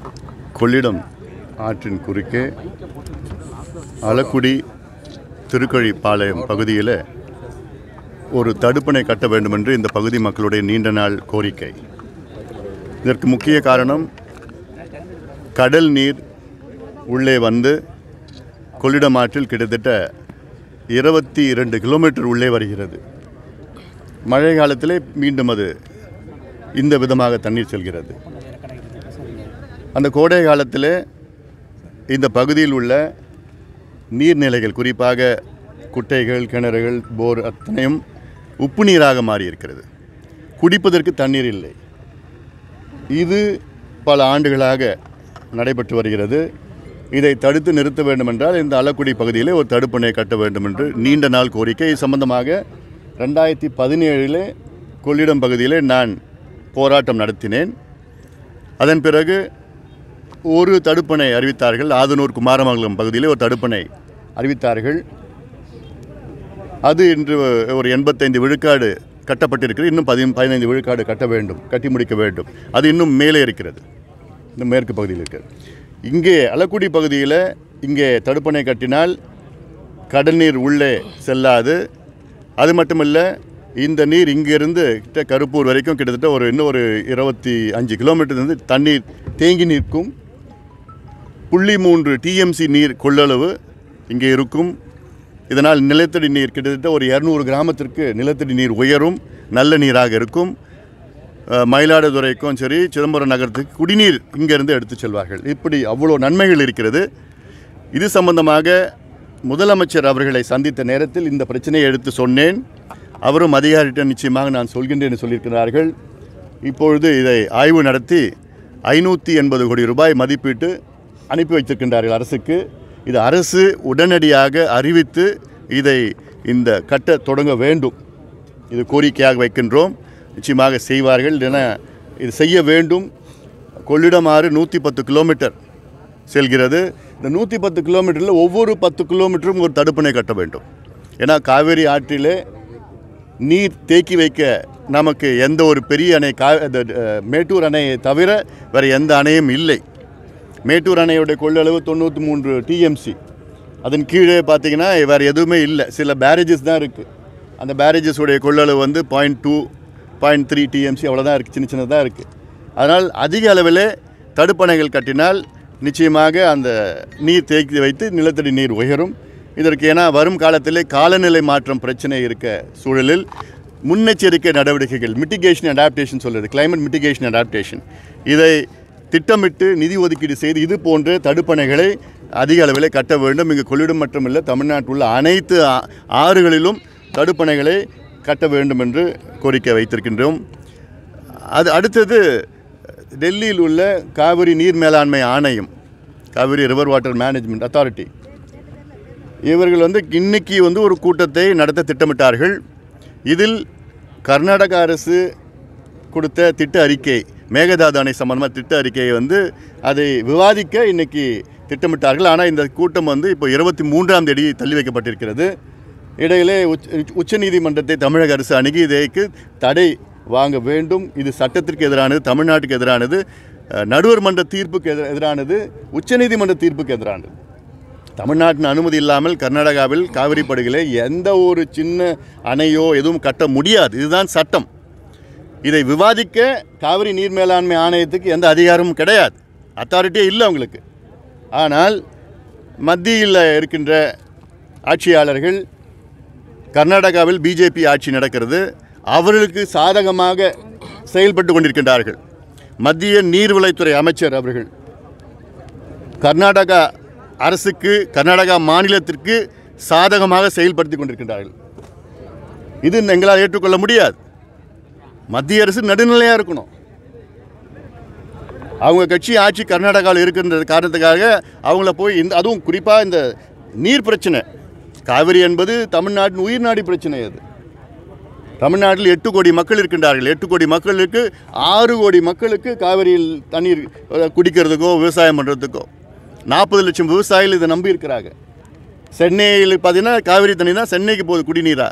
கொள்ளிடம் ஆற்றின் குறுக்கே அலக்குடி திருக்கழிப்பாளையம் பகுதியில் ஒரு தடுப்பணை கட்ட வேண்டும் என்று இந்த பகுதி மக்களுடைய நீண்ட நாள் கோரிக்கை இதற்கு முக்கிய காரணம் கடல் நீர் உள்ளே வந்து கொள்ளிடம் ஆற்றில் கிட்டத்தட்ட இருபத்தி இரண்டு கிலோமீட்டர் உள்ளே வருகிறது மழை காலத்திலே மீண்டும் அது இந்த விதமாக தண்ணீர் செல்கிறது அந்த கோடை காலத்தில் இந்த பகுதியில் உள்ள நீர்நிலைகள் குறிப்பாக குட்டைகள் கிணறுகள் போர் அத்தனையும் உப்பு நீராக மாறி இருக்கிறது குடிப்பதற்கு தண்ணீர் இல்லை இது பல ஆண்டுகளாக நடைபெற்று வருகிறது இதை தடுத்து நிறுத்த வேண்டுமென்றால் இந்த அலக்குடி பகுதியில் ஒரு தடுப்பணை கட்ட வேண்டும் என்று நீண்ட நாள் கோரிக்கை இது சம்பந்தமாக ரெண்டாயிரத்தி பதினேழிலே கொள்ளிடம் பகுதியிலே நான் போராட்டம் நடத்தினேன் அதன் பிறகு ஒரு தடுப்பணை அறிவித்தார்கள் ஆதனூர் குமாரமங்கலம் பகுதியிலே ஒரு தடுப்பணை அறிவித்தார்கள் அது இன்று ஒரு எண்பத்தைந்து விழுக்காடு கட்டப்பட்டிருக்கிறது இன்னும் பதி பதினைந்து விழுக்காடு கட்ட வேண்டும் கட்டி முடிக்க வேண்டும் அது இன்னும் மேலே இருக்கிறது இன்னும் மேற்கு பகுதியில் இருக்கிறது இங்கே அலக்குடி பகுதியில் இங்கே தடுப்பணை கட்டினால் கடல் நீர் உள்ளே செல்லாது அது மட்டுமல்ல இந்த நீர் இங்கிருந்து கிட்ட கருப்பூர் வரைக்கும் கிட்டத்தட்ட ஒரு இன்னும் ஒரு இருபத்தி அஞ்சு கிலோமீட்டர் இருந்து தண்ணீர் தேங்கி நிற்கும் புள்ளி மூன்று டிஎம்சி நீர் கொள்ளளவு இங்கே இருக்கும் இதனால் நிலத்தடி நீர் கிட்டத்தட்ட ஒரு இரநூறு கிராமத்திற்கு நிலத்தடி நீர் உயரும் நல்ல நீராக இருக்கும் அஹ், மயிலாடுதுறைக்கும் சரி சிதம்பரம் நகரத்துக்கு குடிநீர் இங்கேருந்து எடுத்து செல்வார்கள் இப்படி அவ்வளோ நன்மைகள் இருக்கிறது இது சம்பந்தமாக முதலமைச்சர் அவர்களை சந்தித்த நேரத்தில் இந்த பிரச்சனையை எடுத்து சொன்னேன் அவரும் அதிகாரிகிட்ட நிச்சயமாக நான் சொல்கின்றேன் என்று சொல்லியிருக்கிறார்கள் இப்பொழுது இதை ஆய்வு நடத்தி ஐநூற்றி எண்பது கோடி ரூபாய் மதிப்பீட்டு அனுப்பி வைத்திருக்கின்றார்கள் அரசுக்கு இது அரசு உடனடியாக அறிவித்து இதை இந்த கட்ட தொடங்க வேண்டும் இது கோரிக்கையாக வைக்கின்றோம் நிச்சயமாக செய்வார்கள் என இது செய்ய வேண்டும் கொள்ளிடம் ஆறு நூற்றி பத்து கிலோமீட்டர் செல்கிறது இந்த நூற்றி பத்து கிலோமீட்டரில் ஒவ்வொரு பத்து கிலோமீட்டரும் ஒரு தடுப்பணை கட்ட வேண்டும் ஏன்னா காவேரி ஆற்றிலே நீர் தேக்கி வைக்க நமக்கு எந்த ஒரு பெரிய அணை கா இந்த, அஹ், மேட்டூர் அணையை தவிர வேறு எந்த அணையும் இல்லை மேட்டூர் அணையுடைய கொள்ளளவு தொண்ணூற்றி மூன்று டிஎம்சி அதன் கீழே பார்த்தீங்கன்னா வேறு எதுவுமே இல்லை சில பேரேஜஸ் தான் இருக்குது அந்த பேரேஜஸ் உடைய கொள்ளளவு வந்து point two point three TMC அவ்வளோதான் இருக்குது சின்ன சின்னதாக இருக்குது அதனால் அதிக அளவில் தடுப்பணைகள் கட்டினால் நிச்சயமாக அந்த நீர் தேக்கி வைத்து நிலத்தடி நீர் உயரும் இதற்கு ஏன்னா வரும் காலத்திலே காலநிலை மாற்றம் பிரச்சனை இருக்க சூழலில் முன்னெச்சரிக்கை நடவடிக்கைகள் மிட்டிகேஷன் அடாப்டேஷன் சொல்கிறது climate மிட்டிகேஷன் அடாப்டேஷன் இதை திட்டமிட்டு நிதி ஒதுக்கீடு செய்து இது போன்ற தடுப்பணைகளை அதிக அளவில் கட்ட வேண்டும் இங்கு கொள்ளிடம் மட்டுமல்ல தமிழ்நாட்டில் உள்ள அனைத்து ஆ- ஆறுகளிலும் தடுப்பணைகளை கட்ட வேண்டும் என்று கோரிக்கை வைத்திருக்கின்றோம் அது அடுத்தது டெல்லியில் உள்ள காவிரி நீர் மேலாண்மை ஆணையம் Kaveri river water management authority இவர்கள் வந்து இன்னைக்கு வந்து ஒரு கூட்டத்தை நடத்த திட்டமிட்டார்கள் இதில் கர்நாடக அரசு கொடுத்த திட்ட அறிக்கை மேகதாது அணை சம்பந்தமாக திட்ட அறிக்கையை வந்து அதை விவாதிக்க இன்னைக்கு திட்டமிட்டார்கள் ஆனால் இந்த கூட்டம் வந்து இப்போ இருபத்தி மூன்றாம் தேதி தள்ளி வைக்கப்பட்டிருக்கிறது இடையிலே உச்ச உச்சநீதிமன்றத்தை தமிழக அரசு அணுகி இதற்கு தடை வாங்க வேண்டும் இது சட்டத்திற்கு எதிரானது தமிழ்நாட்டுக்கு எதிரானது அஹ், நடுவர் மன்ற தீர்ப்புக்கு எதிர- எதிரானது உச்சநீதிமன்ற தீர்ப்புக்கு எதிரானது தமிழ்நாட்டின் அனுமதி இல்லாமல் கர்நாடகாவில் காவிரி படுகையில் எந்த ஒரு சின்ன அணையோ எதுவும் கட்ட முடியாது இதுதான் சட்டம் இதை விவாதிக்க காவிரி நீர் மேலாண்மை ஆணையத்துக்கு எந்த அதிகாரமும் கிடையாது அத்தாரிட்டியே இல்லை அவங்களுக்கு ஆனால் மத்தியில் இருக்கின்ற ஆட்சியாளர்கள் கர்நாடகாவில் பிஜேபி ஆட்சி நடக்கிறது அவர்களுக்கு சாதகமாக செயல்பட்டு கொண்டிருக்கின்றார்கள் மத்திய நீர்வளத்துறை அமைச்சர் அவர்கள் கர்நாடகா அரசுக்கு கர்நாடகா மாநிலத்திற்கு சாதகமாக செயல்படுத்தி கொண்டிருக்கின்றார்கள் இது எங்களால் ஏற்றுக்கொள்ள முடியாது மத்திய அரசு நடுநிலையாக இருக்கணும் அவங்க கட்சி ஆட்சி கர்நாடகாவில் இருக்கின்ற காரணத்துக்காக அவங்கள போய் இந்த அதுவும் குறிப்பாக இந்த நீர் பிரச்சனை காவிரி என்பது தமிழ்நாட்டின் உயிர்நாடி பிரச்சனை அது தமிழ்நாட்டில் எட்டு கோடி மக்கள் இருக்கின்றார்கள் எட்டு கோடி மக்களுக்கு ஆறு கோடி மக்களுக்கு காவிரியில் தண்ணீர் அஹ், குடிக்கிறதுக்கோ விவசாயம் பண்ணுறதுக்கோ நாற்பது லட்சம் விவசாயிகள் இதை நம்பி இருக்கிறாங்க சென்னையில் பார்த்தீங்கன்னா காவிரி தண்ணி தான் சென்னைக்கு போகுது குடிநீரா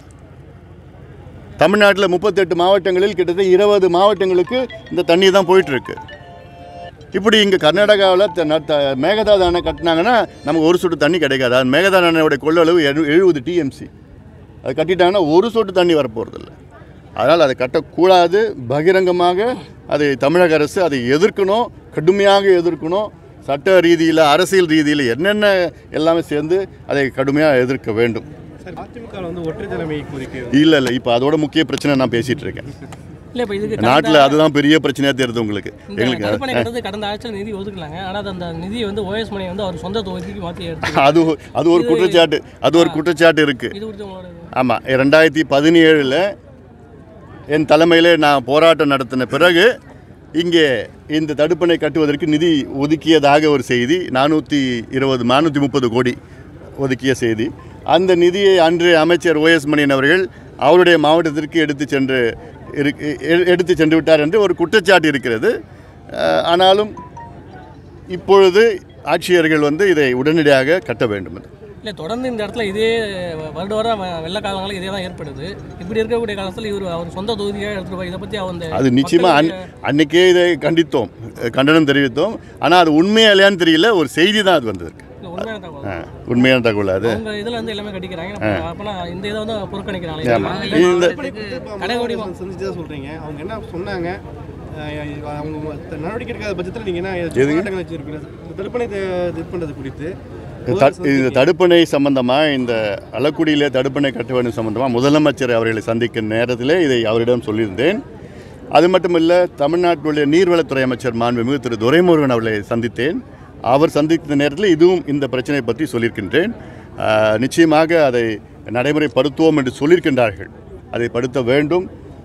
தமிழ்நாட்டில் முப்பத்தெட்டு மாவட்டங்களில் கிட்டத்தட்ட இருபது மாவட்டங்களுக்கு இந்த தண்ணி தான் போயிட்டுருக்கு இப்படி இங்கே கர்நாடகாவில் மேகதாது அணை கட்டினாங்கன்னா நமக்கு ஒரு சொட்டு தண்ணி கிடைக்காது அது மேகதாது அணையோட கொள்ளளவு எழு எழுபது டிஎம்சி அது கட்டிட்டாங்கன்னா ஒரு சொட்டு தண்ணி வரப்போகிறதில்ல அதனால் அதை கட்டக்கூடாது பகிரங்கமாக அதை தமிழக அரசு அதை எதிர்க்கணும் கடுமையாக எதிர்க்கணும் சட்ட ரீதியில் அரசியல் ரீதியில் என்னென்ன எல்லாமே சேர்ந்து அதை கடுமையாக எதிர்க்க வேண்டும் சார் அதிமுக வந்து ஒற்றை தலைமை கோரிக்கை இல்லை இல்லை இப்போ அதோட முக்கிய பிரச்சனை நான் பேசிகிட்டு இருக்கேன் இல்லை இப்போ இதுக்கு நாட்டில் அதுதான் பெரிய பிரச்சனையாக தெரியுது உங்களுக்கு இந்த எங்களுக்கு தடுப்பணை கட்டது கடந்த ஆட்சியில் நிதி ஒதுக்கலாங்க ஆனால் அந்த நிதியை வந்து ஓஎஸ் மணியை வந்து அவர் சொந்த தொகுதிக்கு மாற்றி எடுத்து அது அது ஒரு குற்றச்சாட்டு அது ஒரு குற்றச்சாட்டு இருக்குது இது குறித்து உங்களோட இது? ஆமாம் ரெண்டாயிரத்தி பதினேழில் என் தலைமையில் நான் போராட்டம் நடத்தின பிறகு இங்கே இந்த தடுப்பணை கட்டுவதற்கு நிதி ஒதுக்கியதாக ஒரு செய்தி நானூற்றி இருபது நானூற்றி முப்பது கோடி ஒதுக்கிய செய்தி அந்த நிதியை அன்று அமைச்சர் ஓஎஸ் மணியன் அவர்கள் அவருடைய மாவட்டத்திற்கு எடுத்து சென்று இருக்கு எ- எடுத்து சென்று விட்டார் என்று ஒரு குற்றச்சாட்டு இருக்கிறது அஹ், ஆனாலும் இப்பொழுது ஆட்சியர்கள் வந்து இதை உடனடியாக கட்ட வேண்டும் என்று இல்லை தொடர்ந்து இந்த இடத்துல இதே வருட வர வெள்ள காலங்களில் இதே தான் ஏற்படுது இப்படி இருக்கக்கூடிய காலத்தில் இவர் அவர் சொந்த தொகுதியாக எடுத்துட்டு போய் இதை பற்றி அந்த அது நிச்சயமாக அன் அன்னைக்கே இதை கண்டித்தோம் அஹ் கண்டனம் தெரிவித்தோம் ஆனால் அது உண்மையா இல்லையான்னு தெரியல ஒரு செய்தி தான் அது வந்திருக்கு இல்லை உண்மையான தகவல் ஆ, உண்மையான தகவல் அது அவங்க இதில் வந்து எல்லாமே கட்டிக்கிறாங்க அப்ப- அப்பனா இந்த இதை வந்து புறக்கணிக்கிறாங்க ஆமா. இல்லை, இந்த கடைக்கோடி சந்திச்சதா சொல்றீங்க அவங்க என்ன சொன்னாங்க அஹ் அவங்க த- நடவடிக்கை எடுக்காத பட்சத்தில் நீங்க என்ன எதுங்க? போராட்டங்கள் வச்சிருக்கீங்க இந்த தடுப்பணை த- இது பண்றது குறித்து த- இந்த தடுப்பணை சம்பந்தமாக இந்த அலக்குடியிலே தடுப்பணை கட்ட வேண்டும் சம்பந்தமாக முதலமைச்சர் அவர்களை சந்திக்கும் நேரத்திலே இதை அவரிடம் சொல்லியிருந்தேன் அது மட்டும் இல்லை தமிழ்நாட்டினுடைய நீர்வளத்துறை அமைச்சர் மாண்புமிகு திரு துரைமுருகன் அவர்களை சந்தித்தேன் அவர் சந்தித்த நேரத்தில் இதுவும் இந்த பிரச்சனை பற்றி சொல்லியிருக்கின்றேன் ஆஹ், நிச்சயமாக அதை நடைமுறைப்படுத்துவோம் என்று சொல்லியிருக்கின்றார்கள் அதை படுத்த வேண்டும்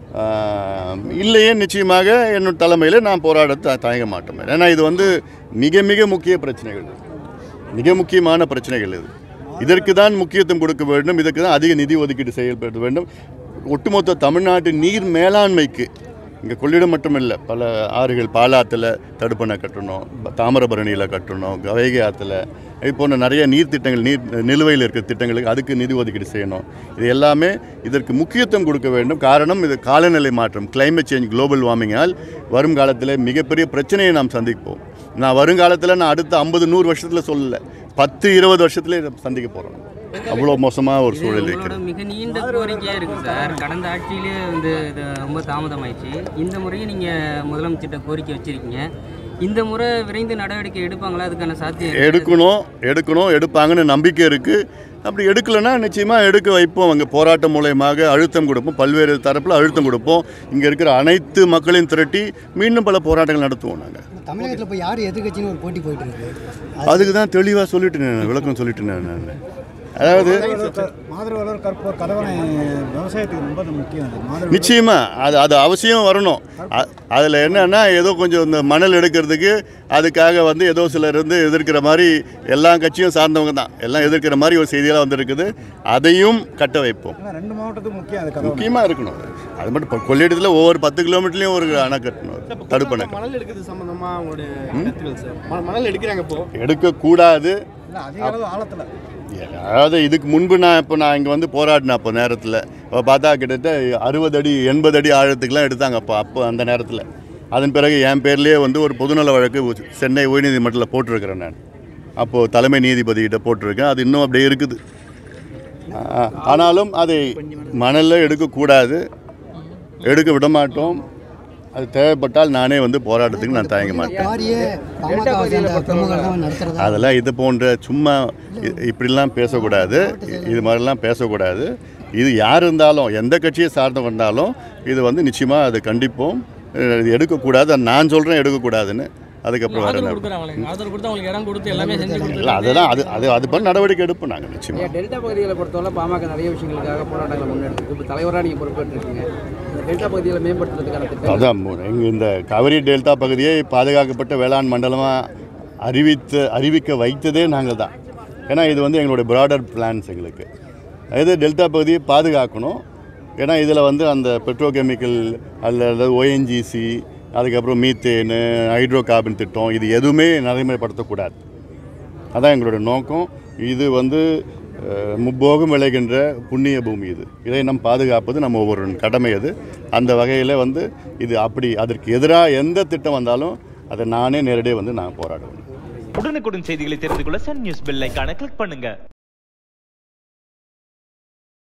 ஆஹ், இல்லையே நிச்சயமாக என்னோட தலைமையில் நான் போராட த- தயங்க மாட்டோம் ஏன்னா இது வந்து மிக மிக முக்கிய பிரச்சனைகள் மிக முக்கியமான பிரச்சனைகள் இது இதற்கு தான் முக்கியத்துவம் கொடுக்க வேண்டும் இதற்கு தான் அதிக நிதி ஒதுக்கீடு செய்யப்பட வேண்டும் ஒட்டுமொத்த தமிழ்நாட்டு நீர் மேலாண்மைக்கு இங்கே கொள்ளிடம் மட்டுமில்லை பல ஆறுகள் பாலாத்தில் தடுப்பணை கட்டணும் ப- தாமிரபரணியில் கட்டணும் கவைகை ஆற்றுல இது போன்ற நிறைய நீர் திட்டங்கள் நீர் நிலுவையில் இருக்கிற திட்டங்களுக்கு அதுக்கு நிதி ஒதுக்கீடு செய்யணும் இது எல்லாமே இதற்கு முக்கியத்துவம் கொடுக்க வேண்டும் காரணம் இது காலநிலை மாற்றம் climate சேஞ்ச் குளோபல் வார்மிங்கால் வரும் காலத்தில் மிகப்பெரிய பிரச்சனையை நாம் சந்திப்போம் நான் வருங்காலத்தில் நான் அடுத்த ஐம்பது நூறு வருஷத்தில் சொல்லலை பத்து இருபது வருஷத்துல இதை சந்திக்க போகிறோம் அவ்வளோ மோசமாக ஒரு இது சூழல் உங்களோட இருக்கிறது மிக நீண்ட கோரிக்கையா இருக்கு சார் கடந்த ஆட்சியிலே வந்து இது ரொம்ப தாமதமாயிடுச்சு இந்த முறையும் நீங்க முதலமைச்சர்கிட்ட கோரிக்கை வச்சிருக்கீங்க இந்த முறை விரைந்து நடவடிக்கை எடுப்பாங்களா அதுக்கான சாத்தியம் இருக்கா? எடுக்கணும் எடுக்கணும் எடுப்பாங்கன்னு நம்பிக்கை இருக்குது அப்படி எடுக்கலைன்னா நிச்சயமாக எடுக்க வைப்போம் அங்கே போராட்டம் மூலயமாக அழுத்தம் கொடுப்போம் பல்வேறு தரப்பில் அழுத்தம் கொடுப்போம் இங்கே இருக்கிற அனைத்து மக்களையும் திரட்டி மீண்டும் பல போராட்டங்கள் நடத்துவோம் நாங்கள் தமிழகத்தில் இப்போ யார் எதிர்க்கட்சின்னு ஒரு போட்டி போயிட்டு இருக்கு அதுக்கு தான் தெளிவாக சொல்லிட்டு நான் விளக்கம் சொல்லிட்டு நான் அதாவது மாதிரிவளர் கற்போர் கதவணை விவசாயத்துக்கு ரொம்ப முக்கியம் அது மாதிரி நிச்சயமா அது அது அவசியம் வரணும் அதில் என்னன்னா ஏதோ கொஞ்சம் இந்த மணல் எடுக்கிறதுக்கு அதுக்காக வந்து ஏதோ சிலர் வந்து எதிர்க்கிற மாதிரி எல்லா கட்சியும் சார்ந்தவங்க தான் எல்லாம் எதிர்க்கிற மாதிரி ஒரு செய்தியெல்லாம் வந்திருக்குது அதையும் கட்ட வைப்போம் ஏன்னா ரெண்டு மாவட்டத்துக்கு முக்கியம் அது கதவணை முக்கியமாக இருக்கணும் அது மட்டும் இப்போ கொள்ளிடத்தில் ஒவ்வொரு பத்து கிலோமீட்டர்லேயும் ஒரு அணை கட்டணும் தடுப்பணை மணல் எடுக்கிறது சம்பந்தமா அவங்களுடைய கருத்துக்கள் சார் ம- மணல் எடுக்கிறாங்க இப்போ எடுக்கக்கூடாது இல்லை அதிக அளவு ஆழத்தில் அதாவது இதுக்கு முன்பு நான் இப்போ நான் இங்கே வந்து போராடினேன் அப்போ நேரத்தில் இப்போ பார்த்தா கிட்டத்தட்ட அறுபது அடி எண்பது அடி ஆழத்துக்குலாம் எடுத்தாங்க அப்போ அப்போ அந்த நேரத்தில் அதன் பிறகு என் பேர்லேயே வந்து ஒரு பொதுநல வழக்கு உ- சென்னை உயர்நீதிமன்றத்தில் போட்டிருக்கிறேன் நான் அப்போது தலைமை நீதிபதிகிட்ட போட்டிருக்கேன் அது இன்னும் அப்படியே இருக்குது ஆ- ஆனாலும் அதை மணலில் எடுக்கக்கூடாது எடுக்க விட மாட்டோம் அது தேவைப்பட்டால் நானே வந்து போராட்டத்துக்கு நான் தயங்க மாட்டேன் பாரிய பாமக சேர்ந்த பிரமுகர்கள் தான் நடத்துறதா அதெல்லாம் இது போன்ற சும்மா இ- இப்படிலாம் பேசக்கூடாது இ- இது மாதிரிலாம் பேசக்கூடாது இது யார் இருந்தாலும் எந்த கட்சியை சார்ந்தவங்க இருந்தாலும் இது வந்து நிச்சயமாக அதை கண்டிப்போம் அஹ் இது எடுக்கக்கூடாது அது நான் சொல்கிறேன் எடுக்கக்கூடாதுன்னு அதுக்கப்புறம் வேறு ஆதரவு என்ன கொடுக்குறாங்களே ஆதரவு கொடுத்து அவங்களுக்கு இடம் கொடுத்து எல்லாமே செஞ்சு இல்லை கொடுத்து அதெல்லாம் அது அது அது பண்ண நடவடிக்கை எடுப்போம் நாங்கள் நிச்சயமாக டெல்டா பகுதிகளை பொறுத்தவரை பாமக நிறைய விஷயங்களுக்காக போராட்டங்களை முன்னெடுத்து இப்போ தலைவராக நீங்கள் பொறுப்பேற்றிருக்கீங்க இந்த டெல்டா பகுதிகளை மேம்படுத்துறதுக்கான திட்டம் அதான் எங்கள் இந்த காவிரி டெல்டா பகுதியை பாதுகாக்கப்பட்ட வேளாண் மண்டலமாக அறிவித்து அறிவிக்க வைத்ததே நாங்கள் தான் ஏன்னா இது வந்து எங்களுடைய ப்ராடர் பிளான்ஸ் எங்களுக்கு இது டெல்டா பகுதியை பாதுகாக்கணும் ஏன்னா இதில் வந்து அந்த பெட்ரோகெமிக்கல் அல்லது ஓஎன்ஜிசி அதுக்கப்புறம் மீத்தேனு ஹைட்ரோ கார்பன் திட்டம் இது எதுவுமே நடைமுறைப்படுத்தக்கூடாது அதான் எங்களுடைய நோக்கம் இது வந்து அஹ், முப்போகம் விளைகின்ற புண்ணிய பூமி இது இதை நம் பாதுகாப்பது நம்ம ஒவ்வொரு கடமை அது அந்த வகையில் வந்து இது அப்படி அதற்கு எதிராக எந்த திட்டம் வந்தாலும் அதை நானே நேரடியாக வந்து நான் போராடுவேன் உடனுக்குடன் செய்திகளை தெரிந்து கொள்ள சன் நியூஸ் பெல் ஐகானை கிளிக் பண்ணுங்க